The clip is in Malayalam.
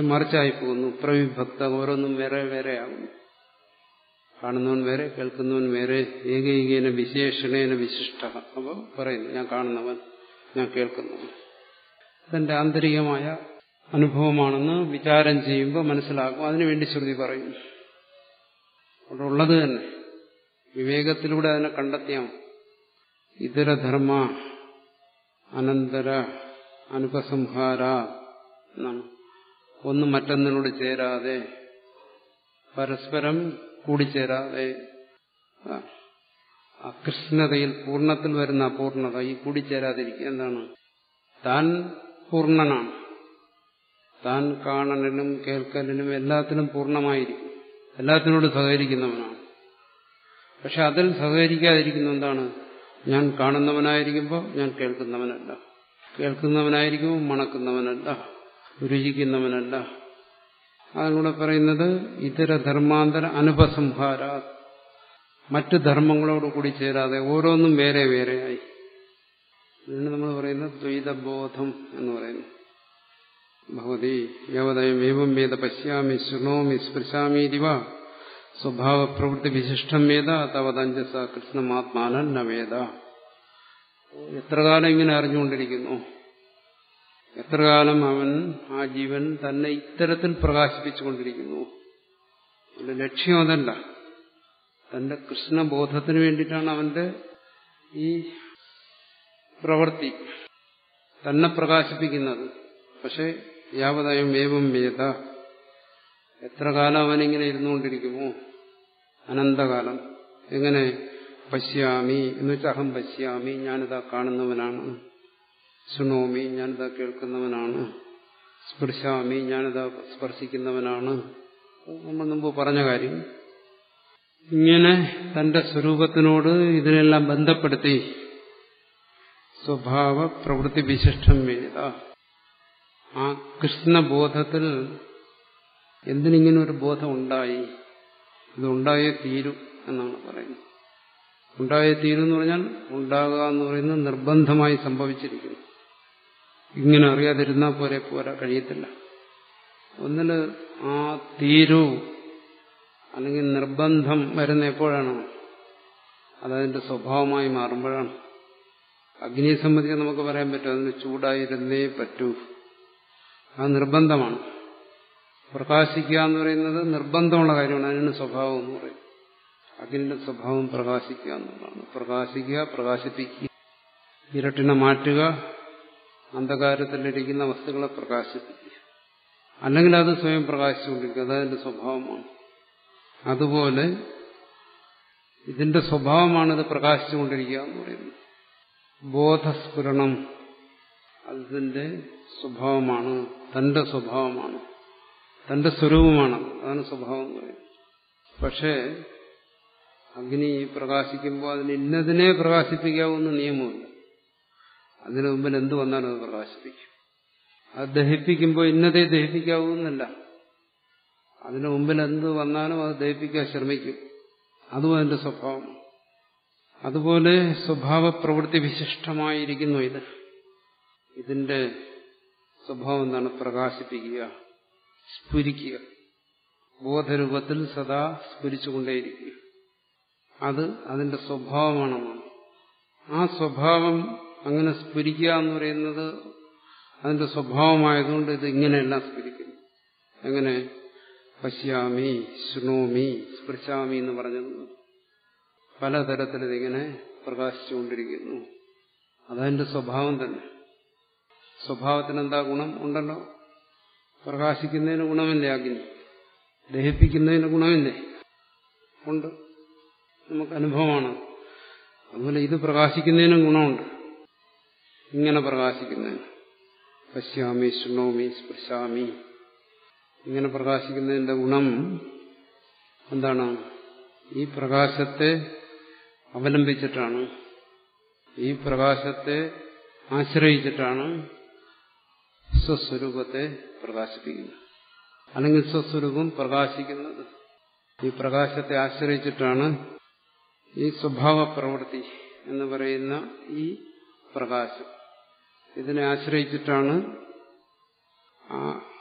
മറിച്ചായി പോകുന്നു പ്രവിഭക്ത ഓരോന്നും വേറെ വേറെ ആകുന്നു കാണുന്നവൻ വേറെ കേൾക്കുന്നവൻ വേറെ ഏകൈകേന വിശേഷണേന വിശിഷ്ട അപ്പോൾ പറയുന്നു ഞാൻ കാണുന്നവൻ ഞാൻ കേൾക്കുന്നവൻ അതെന്റെ ആന്തരികമായ അനുഭവമാണെന്ന് വിചാരം ചെയ്യുമ്പോൾ മനസ്സിലാക്കും അതിനുവേണ്ടി ശ്രുതി പറയും അവിടെ ഉള്ളത് തന്നെ വിവേകത്തിലൂടെ അതിനെ കണ്ടെത്തിയാൽ ഇതരധർമ്മ അനന്തര അനുപസംഹാര എന്നാണ് ഒന്ന് മറ്റൊന്നിനോട് ചേരാതെ പരസ്പരം കൂടിച്ചേരാതെ അകൃഷ്ണതയിൽ പൂർണ്ണത്തിൽ വരുന്ന അപൂർണത ഈ കൂടിച്ചേരാതിരിക്കുക എന്താണ് താൻ പൂർണ്ണനാണ് താൻ കാണലിനും കേൾക്കലിനും എല്ലാത്തിനും പൂർണ്ണമായിരിക്കും എല്ലാത്തിനോട് സഹകരിക്കുന്നവനാണ് പക്ഷെ അതിൽ സഹകരിക്കാതിരിക്കുന്ന എന്താണ് ഞാൻ കാണുന്നവനായിരിക്കുമ്പോൾ ഞാൻ കേൾക്കുന്നവനല്ല കേൾക്കുന്നവനായിരിക്കുമ്പോൾ മണക്കുന്നവനല്ല രുചിക്കുന്നവനല്ല അതിലൂടെ പറയുന്നത് ഇതര ധർമാന്തര അനുപസംഹാര മറ്റു ധർമ്മങ്ങളോട് കൂടി ചേരാതെ ഓരോന്നും വേറെ വേറെയായി ഇതിന് നമ്മൾ പറയുന്നത് ദ്വൈതബോധം എന്ന് പറയുന്നു ഭഗവതി യവതയം ഏവം വേദ പശ്യാമി ശൃണോമി സ്പൃശാമീതിവ സ്വഭാവ പ്രവൃത്തി വിശിഷ്ടം വേദ തവതഞ്ചസ കൃഷ്ണമാത്മാനൻ ന വേദ എത്ര കാലം ഇങ്ങനെ അറിഞ്ഞുകൊണ്ടിരിക്കുന്നു എത്ര കാലം അവൻ ആ ജീവൻ തന്നെ ഇത്തരത്തിൽ പ്രകാശിപ്പിച്ചുകൊണ്ടിരിക്കുന്നു അവന്റെ ലക്ഷ്യം അതല്ല തന്റെ കൃഷ്ണബോധത്തിന് വേണ്ടിയിട്ടാണ് അവന്റെ ഈ പ്രവൃത്തി തന്നെ പ്രകാശിപ്പിക്കുന്നത് പക്ഷെ യാവതായും ഏവം വേദ എത്ര കാലം അവനിങ്ങനെ ഇരുന്നുകൊണ്ടിരിക്കുമോ അനന്തകാലം എങ്ങനെ പശ്യാമി എന്ന് വെച്ചാൽ അഹം പശ്യാമി ഞാനിതാ കാണുന്നവനാണ് ശൃണോമി ഞാനിതാ കേൾക്കുന്നവനാണ് സ്പർശാമി ഞാനിതാ സ്പർശിക്കുന്നവനാണ് നമ്മൾ മുമ്പ് പറഞ്ഞ കാര്യം ഇങ്ങനെ തന്റെ സ്വരൂപത്തിനോട് ഇതിനെല്ലാം ബന്ധപ്പെടുത്തി സ്വഭാവ പ്രവൃത്തി വിശിഷ്ടം വേദ ആ കൃഷ്ണബോധത്തിൽ എന്തിനിങ്ങനെ ഒരു ബോധം ഉണ്ടായി ഇതുണ്ടായേ തീരും എന്നാണ് പറയുന്നത് ഉണ്ടായേ തീരും എന്ന് പറഞ്ഞാൽ ഉണ്ടാകുക എന്ന് പറയുന്നത് നിർബന്ധമായി സംഭവിച്ചിരിക്കുന്നു ഇങ്ങനെ അറിയാതിരുന്നാൽ പോരെ പോരാ കഴിയത്തില്ല ഒന്നില് ആ തീരു അല്ലെങ്കിൽ നിർബന്ധം വരുന്ന എപ്പോഴാണ് അതതിന്റെ സ്വഭാവമായി മാറുമ്പോഴാണ് അഗ്നിയെ സംബന്ധിച്ച് നമുക്ക് പറയാൻ പറ്റും അതിന് ചൂടായിരുന്നേ പറ്റൂ അത് നിർബന്ധമാണ് പ്രകാശിക്കുക എന്ന് പറയുന്നത് നിർബന്ധമുള്ള കാര്യമാണ് അതിന് സ്വഭാവം എന്ന് പറയും അഗ്നിന്റെ സ്വഭാവം പ്രകാശിക്കുക എന്നുള്ളതാണ് പ്രകാശിക്കുക പ്രകാശിപ്പിക്കുക ഇരട്ടിനെ മാറ്റുക അന്ധകാരത്തിലിരിക്കുന്ന വസ്തുക്കളെ പ്രകാശിപ്പിക്കുക അല്ലെങ്കിൽ അത് സ്വയം പ്രകാശിച്ചുകൊണ്ടിരിക്കുക അതതിന്റെ സ്വഭാവമാണ് അതുപോലെ ഇതിന്റെ സ്വഭാവമാണിത് പ്രകാശിച്ചുകൊണ്ടിരിക്കുക എന്ന് പറയുന്നത് ബോധസ്ഫുരണം അതിന്റെ സ്വഭാവമാണ് തന്റെ സ്വഭാവമാണ് തന്റെ സ്വരൂപമാണ് അതാണ് സ്വഭാവം എന്ന് പറയുന്നത് പക്ഷേ അഗ്നി പ്രകാശിക്കുമ്പോൾ അതിന് ഇന്നതിനെ പ്രകാശിപ്പിക്കാവുന്ന നിയമമില്ല അതിനു മുമ്പിൽ എന്ത് വന്നാലും അത് പ്രകാശിപ്പിക്കും അത് ദഹിപ്പിക്കുമ്പോൾ ഇന്നതേ ദഹിപ്പിക്കാവൂന്നല്ല അതിനു മുമ്പിൽ എന്ത് വന്നാലും അത് ദഹിപ്പിക്കാൻ ശ്രമിക്കും അതും അതിന്റെ സ്വഭാവം അതുപോലെ സ്വഭാവ പ്രവൃത്തി വിശിഷ്ടമായിരിക്കുന്നു ഇത് ഇതിന്റെ സ്വഭാവം എന്താണ് പ്രകാശിപ്പിക്കുക സ്ഫുരിക്കുക ബോധരൂപത്തിൽ സദാ സ്ഫുരിച്ചുകൊണ്ടേയിരിക്കുക അത് അതിന്റെ സ്വഭാവമാണെന്നാണ് ആ സ്വഭാവം അങ്ങനെ സ്ഫുരിക്കുക എന്ന് പറയുന്നത് അതിന്റെ സ്വഭാവമായതുകൊണ്ട് ഇത് ഇങ്ങനെയെല്ലാം സ്ഫുരിക്കുന്നു എങ്ങനെ പശ്യാമി ശൃണോമി സ്പൃശാമി എന്ന് പറഞ്ഞത് പലതരത്തിൽ ഇതിങ്ങനെ പ്രകാശിച്ചുകൊണ്ടിരിക്കുന്നു അതതിന്റെ സ്വഭാവം തന്നെ സ്വഭാവത്തിന് എന്താ ഗുണം ഉണ്ടല്ലോ പ്രകാശിക്കുന്നതിന് ഗുണമില്ലേ അഗ്നി ദഹിപ്പിക്കുന്നതിന് ഗുണമില്ലേ ഉണ്ട് നമുക്ക് അനുഭവമാണ് അതുപോലെ ഇത് പ്രകാശിക്കുന്നതിനും ഗുണമുണ്ട് ഇങ്ങനെ പ്രകാശിക്കുന്നതിന് പശ്യാമി ശൃണോമി സ്പൃശാമി ഇങ്ങനെ പ്രകാശിക്കുന്നതിന്റെ ഗുണം എന്താണ് ഈ പ്രകാശത്തെ അവലംബിച്ചിട്ടാണ് ഈ പ്രകാശത്തെ ആശ്രയിച്ചിട്ടാണ് സ്വസ്വരൂപത്തെ പ്രകാശിപ്പിക്കുന്നത് അല്ലെങ്കിൽ സ്വസ്വരൂപം പ്രകാശിക്കുന്നത് ഈ പ്രകാശത്തെ ആശ്രയിച്ചിട്ടാണ് ഈ സ്വഭാവ പ്രവൃത്തി എന്ന് പറയുന്ന ഈ പ്രകാശം ഇതിനെ ആശ്രയിച്ചിട്ടാണ് ആ